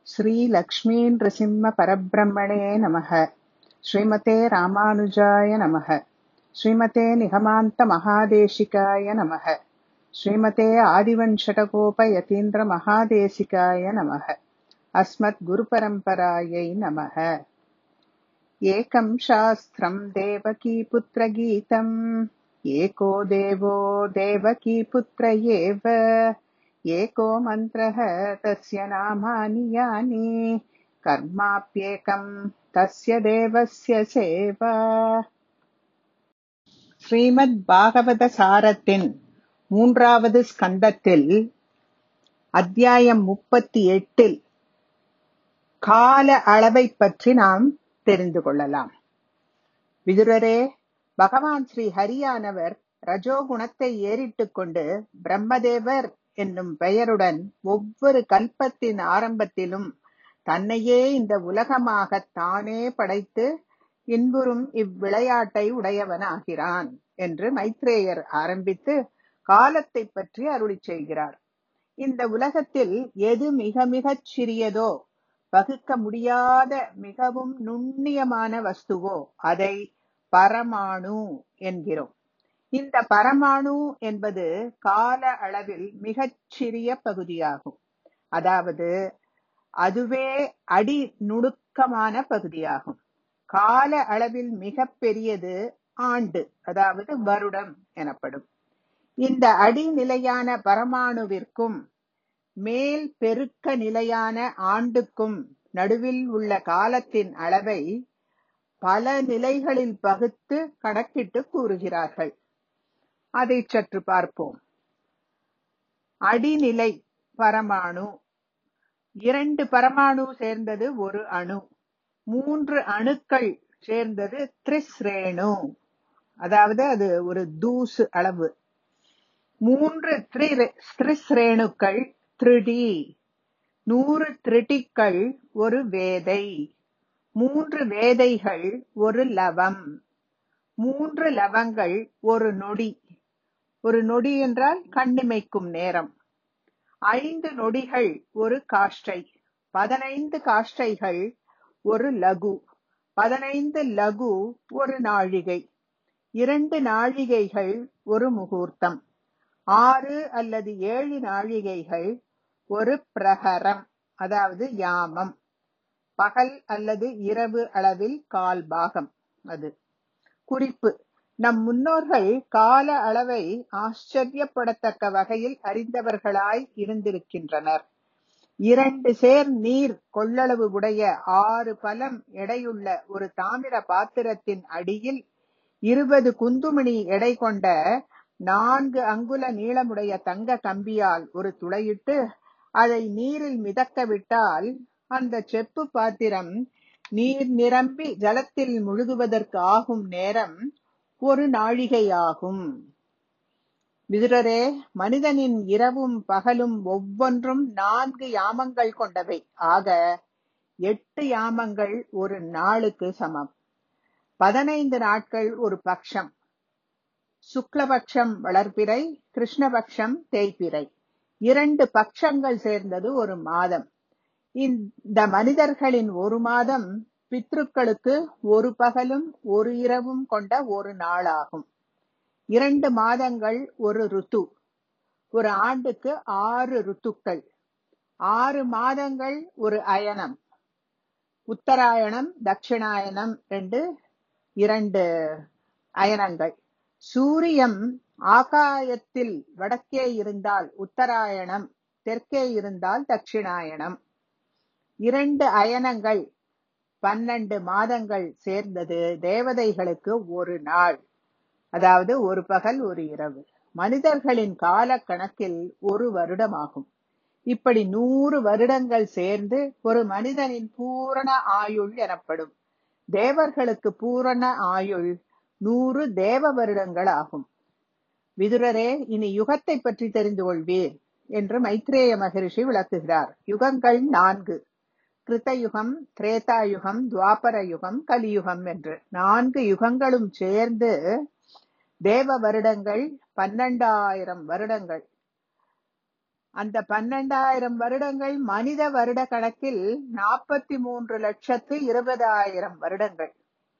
श्रीलक्ष्मीनृसिंहपरब्रह्मणे नमः श्रीमते रामानुजाय नमः श्रीमते निगमान्तमहादेशिकाय नमः श्रीमते आदिवञ्शटकोपयतीन्द्रमहादेशिकाय नमः अस्मद्गुरुपरम्परायै नमः एकं शास्त्रम् देवकीपुत्रगीतम् एको देवो देवकीपुत्र एव एको मन्त्रः तस्य नामानि यानि कर्माप्येकम् तस्य தேவஸ்ய சேவா ஸ்ரீமத் பாகவத சாரத்தின் மூன்றாவது ஸ்கந்தத்தில் அத்தியாயம் முப்பத்தி எட்டில் கால அளவை பற்றி நாம் தெரிந்து கொள்ளலாம் விதுரரே பகவான் ஸ்ரீ ஹரியானவர் ரஜோகுணத்தை ஏறிட்டுக் கொண்டு பிரம்மதேவர் என்னும் பெயருடன் ஒவ்வொரு கல்பத்தின் ஆரம்பத்திலும் தன்னையே இந்த உலகமாக தானே படைத்து இன்புறும் இவ்விளையாட்டை உடையவனாகிறான் என்று மைத்ரேயர் ஆரம்பித்து காலத்தை பற்றி அருளி செய்கிறார் இந்த உலகத்தில் எது மிக மிகச் சிறியதோ பகுக்க முடியாத மிகவும் நுண்ணியமான வஸ்துவோ அதை பரமாணு என்கிறோம் இந்த பரமாணு என்பது கால அளவில் மிகச் சிறிய பகுதியாகும் அதாவது அதுவே அடி நுணுக்கமான பகுதியாகும் கால அளவில் மிக பெரியது ஆண்டு அதாவது வருடம் எனப்படும் இந்த அடிநிலையான பரமாணுவிற்கும் மேல் பெருக்க நிலையான ஆண்டுக்கும் நடுவில் உள்ள காலத்தின் அளவை பல நிலைகளில் பகுத்து கணக்கிட்டு கூறுகிறார்கள் அதை சற்று பார்ப்போம் அடிநிலை பரமாணு இரண்டு பரமாணு சேர்ந்தது ஒரு அணு மூன்று அணுக்கள் சேர்ந்தது த்ரிஸ்ரேணு அதாவது அது ஒரு தூசு அளவு மூன்று த்ரிஸ்ரேணுக்கள் திருடி நூறு திருட்டிக்கள் ஒரு வேதை மூன்று வேதைகள் ஒரு லவம் மூன்று லவங்கள் ஒரு நொடி ஒரு நொடி என்றால் கண்ணிமைக்கும் நேரம் ஐந்து நொடிகள் ஒரு காஷ்டை பதினைந்து காஷ்டைகள் ஒரு லகு பதினைந்து லகு ஒரு நாழிகை இரண்டு நாழிகைகள் ஒரு முகூர்த்தம் ஆறு அல்லது ஏழு நாழிகைகள் ஒரு பிரகரம் அதாவது யாமம் பகல் அல்லது இரவு அளவில் கால் பாகம் அது குறிப்பு நம் முன்னோர்கள் கால அளவை ஆச்சரியப்படத்தக்க வகையில் அறிந்தவர்களாய் இருந்திருக்கின்றனர் இரண்டு சேர் நீர் கொள்ளளவு உடைய ஆறு பலம் எடையுள்ள ஒரு தாமிர பாத்திரத்தின் அடியில் இருபது குந்துமணி எடை கொண்ட நான்கு அங்குல நீளமுடைய தங்க கம்பியால் ஒரு துளையிட்டு அதை நீரில் மிதக்க விட்டால் அந்த செப்பு பாத்திரம் நீர் நிரம்பி ஜலத்தில் முழுகுவதற்கு ஆகும் நேரம் ஒரு நாழிகையாகும் விதுரரே மனிதனின் இரவும் பகலும் ஒவ்வொன்றும் நான்கு யாமங்கள் கொண்டவை ஆக எட்டு யாமங்கள் ஒரு நாளுக்கு சமம் பதினைந்து நாட்கள் ஒரு பட்சம் சுக்லபக்ஷம் வளர்பிறை கிருஷ்ணபக்ஷம் தேய்பிறை இரண்டு பட்சங்கள் சேர்ந்தது ஒரு மாதம் இந்த மனிதர்களின் ஒரு மாதம் பித்ருக்களுக்கு ஒரு பகலும் ஒரு இரவும் கொண்ட ஒரு நாளாகும் இரண்டு மாதங்கள் ஒரு ருத்து ஒரு ஆண்டுக்கு ஆறு ருத்துக்கள் ஆறு மாதங்கள் ஒரு அயனம் உத்தராயணம் தட்சிணாயனம் ரெண்டு இரண்டு அயனங்கள் சூரியம் ஆகாயத்தில் வடக்கே இருந்தால் உத்தராயணம் தெற்கே இருந்தால் தட்சிணாயணம் இரண்டு அயனங்கள் பன்னெண்டு மாதங்கள் சேர்ந்தது தேவதைகளுக்கு ஒரு நாள் அதாவது ஒரு பகல் ஒரு இரவு மனிதர்களின் கால கணக்கில் ஒரு வருடமாகும் இப்படி நூறு வருடங்கள் சேர்ந்து ஒரு மனிதனின் பூரண ஆயுள் எனப்படும் தேவர்களுக்கு பூரண ஆயுள் நூறு தேவ வருடங்கள் ஆகும் விதுரரே இனி யுகத்தை பற்றி தெரிந்து கொள்வீர் என்று மைத்ரேய மகரிஷி விளக்குகிறார் யுகங்கள் நான்கு கிருத்தயுகம் திரேதாயுகம் துவாபர யுகம் கலியுகம் என்று நான்கு யுகங்களும் சேர்ந்து தேவ வருடங்கள் பன்னெண்டாயிரம் வருடங்கள் அந்த பன்னெண்டாயிரம் வருடங்கள் மனித வருட கணக்கில் நாற்பத்தி மூன்று லட்சத்து இருபதாயிரம் வருடங்கள்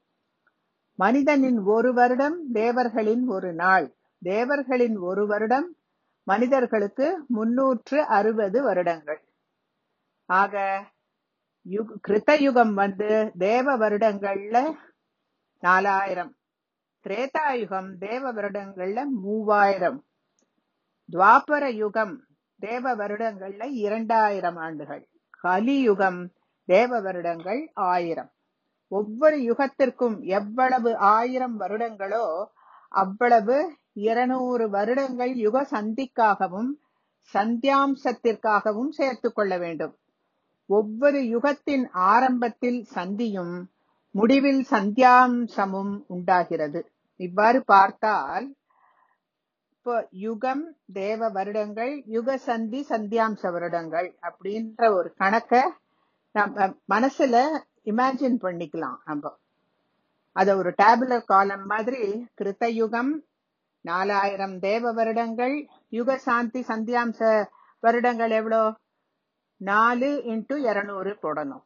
மனிதனின் ஒரு வருடம் தேவர்களின் ஒரு நாள் தேவர்களின் ஒரு வருடம் மனிதர்களுக்கு முன்னூற்று அறுபது வருடங்கள் ஆக யுக் கிருத்தயுகம் வந்து தேவ வருடங்கள்ல நாலாயிரம் திரேதாயுகம் தேவ வருடங்கள்ல மூவாயிரம் துவாபர யுகம் தேவ வருடங்கள்ல இரண்டாயிரம் ஆண்டுகள் கலியுகம் தேவ வருடங்கள் ஆயிரம் ஒவ்வொரு யுகத்திற்கும் எவ்வளவு ஆயிரம் வருடங்களோ அவ்வளவு இருநூறு வருடங்கள் யுக சந்திக்காகவும் சந்தியாம்சத்திற்காகவும் சேர்த்துக் கொள்ள வேண்டும் ஒவ்வொரு யுகத்தின் ஆரம்பத்தில் சந்தியும் முடிவில் சந்தியாம்சமும் உண்டாகிறது இவ்வாறு பார்த்தால் இப்போ யுகம் தேவ வருடங்கள் யுக சந்தி சந்தியாம்ச வருடங்கள் அப்படின்ற ஒரு கணக்க நம்ம மனசுல இமேஜின் பண்ணிக்கலாம் நம்ம அத ஒரு டேபுலர் காலம் மாதிரி கிருத்தயுகம் நாலாயிரம் தேவ வருடங்கள் யுக சாந்தி சந்தியாம்ச வருடங்கள் எவ்வளோ நாலு இன்டு இருநூறு போடணும்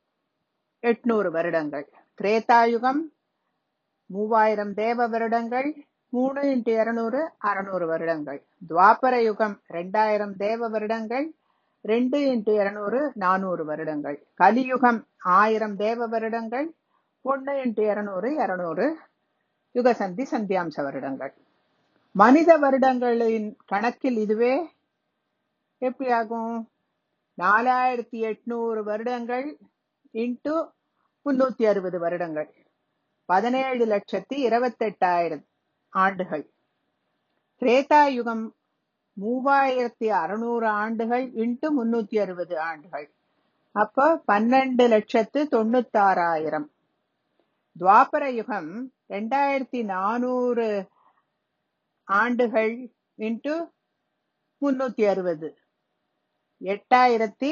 எட்நூறு வருடங்கள் திரேதாயுகம் மூவாயிரம் தேவ வருடங்கள் மூணு இன்ட்டு இருநூறு அறுநூறு வருடங்கள் துவாபர யுகம் ரெண்டாயிரம் தேவ வருடங்கள் ரெண்டு இன்ட்டு இருநூறு நானூறு வருடங்கள் கலியுகம் ஆயிரம் தேவ வருடங்கள் ஒன்னு இன்ட்டு இருநூறு இருநூறு யுகசந்தி சந்தியாம்ச வருடங்கள் மனித வருடங்களின் கணக்கில் இதுவே எப்படி ஆகும் நாலாயிரத்தி எட்நூறு வருடங்கள் இன்டு முன்னூத்தி அறுபது வருடங்கள் பதினேழு லட்சத்தி இருபத்தெட்டாயிரம் ஆண்டுகள் திரேதா யுகம் மூவாயிரத்தி அறுநூறு ஆண்டுகள் இன்ட்டு முன்னூத்தி அறுபது ஆண்டுகள் அப்போ பன்னெண்டு லட்சத்து தொண்ணூத்தாறாயிரம் துவாபர யுகம் ரெண்டாயிரத்தி நானூறு ஆண்டுகள் இன்ட்டு முன்னூத்தி அறுபது எட்டாயிரத்தி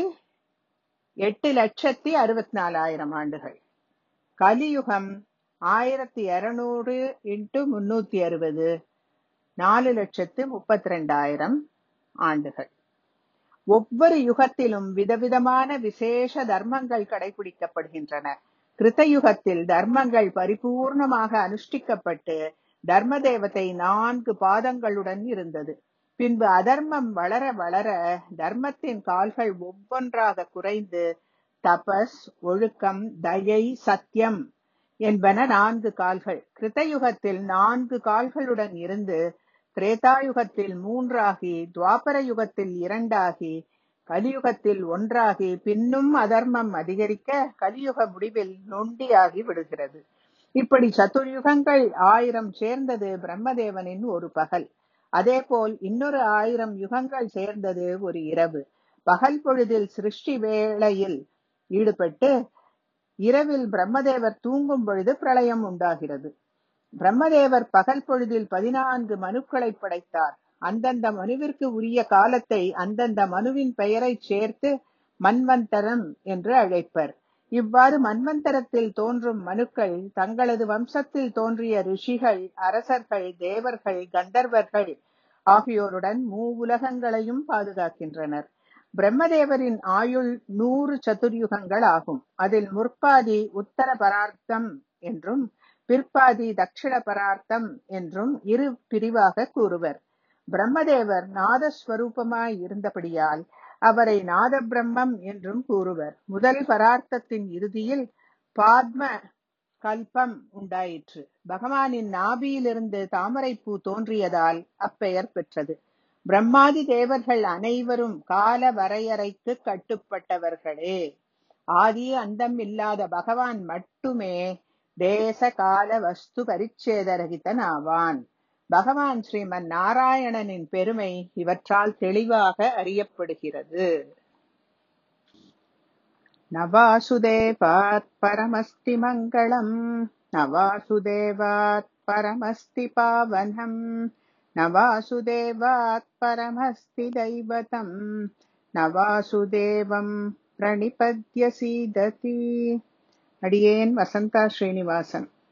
எட்டு லட்சத்தி அறுபத்தி நாலாயிரம் ஆண்டுகள் கலியுகம் ஆயிரத்தி இருநூறு இன்ட்டு முன்னூத்தி அறுபது நாலு லட்சத்து முப்பத்தி ரெண்டாயிரம் ஆண்டுகள் ஒவ்வொரு யுகத்திலும் விதவிதமான விசேஷ தர்மங்கள் கடைபிடிக்கப்படுகின்றன கிருத்தயுகத்தில் தர்மங்கள் பரிபூர்ணமாக அனுஷ்டிக்கப்பட்டு தர்ம தேவதை நான்கு பாதங்களுடன் இருந்தது பின்பு அதர்மம் வளர வளர தர்மத்தின் கால்கள் ஒவ்வொன்றாக குறைந்து தபஸ் ஒழுக்கம் தயை சத்தியம் என்பன நான்கு கால்கள் கிருத்தயுகத்தில் நான்கு கால்களுடன் இருந்து திரேதாயுகத்தில் மூன்றாகி துவாபர யுகத்தில் இரண்டாகி கலியுகத்தில் ஒன்றாகி பின்னும் அதர்மம் அதிகரிக்க கலியுக முடிவில் நொண்டியாகி விடுகிறது இப்படி சதுர்யுகங்கள் ஆயிரம் சேர்ந்தது பிரம்மதேவனின் ஒரு பகல் அதேபோல் இன்னொரு ஆயிரம் யுகங்கள் சேர்ந்தது ஒரு இரவு பகல் பொழுதில் சிருஷ்டி வேளையில் ஈடுபட்டு இரவில் பிரம்மதேவர் தூங்கும் பொழுது பிரளயம் உண்டாகிறது பிரம்மதேவர் பகல் பொழுதில் பதினான்கு மனுக்களை படைத்தார் அந்தந்த மனுவிற்கு உரிய காலத்தை அந்தந்த மனுவின் பெயரை சேர்த்து மன்வந்தரம் என்று அழைப்பர் இவ்வாறு மன்வந்தரத்தில் தோன்றும் மனுக்கள் தங்களது வம்சத்தில் தோன்றிய ரிஷிகள் அரசர்கள் தேவர்கள் கந்தர்வர்கள் ஆகியோருடன் மூ உலகங்களையும் பாதுகாக்கின்றனர் பிரம்மதேவரின் ஆயுள் நூறு சதுர்யுகங்கள் ஆகும் அதில் முற்பாதி உத்தர பரார்த்தம் என்றும் பிற்பாதி தட்சிண பரார்த்தம் என்றும் இரு பிரிவாக கூறுவர் பிரம்மதேவர் நாதஸ்வரூபமாய் இருந்தபடியால் அவரை நாத பிரம்மம் என்றும் கூறுவர் முதல் பரார்த்தத்தின் இறுதியில் பாத்ம கல்பம் உண்டாயிற்று பகவானின் நாபியிலிருந்து தாமரைப்பூ தோன்றியதால் அப்பெயர் பெற்றது பிரம்மாதி தேவர்கள் அனைவரும் கால வரையறைக்கு கட்டுப்பட்டவர்களே ஆதி அந்தம் இல்லாத பகவான் மட்டுமே தேச கால வஸ்து பரிச்சேதரகிதன் ஆவான் பகவான் ஸ்ரீமன் நாராயணனின் பெருமை இவற்றால் தெளிவாக அறியப்படுகிறது நவாசுதேவாத் பரமஸ்தி மங்களம் நவாசுதேவாத் பரமஸ்தி பாவனம் நவாசுதேவாத் பரமஸ்தி தைவதம் நவாசுதேவம் பிரணிபத்ய சீததி அடியேன் வசந்தா ஸ்ரீனிவாசன்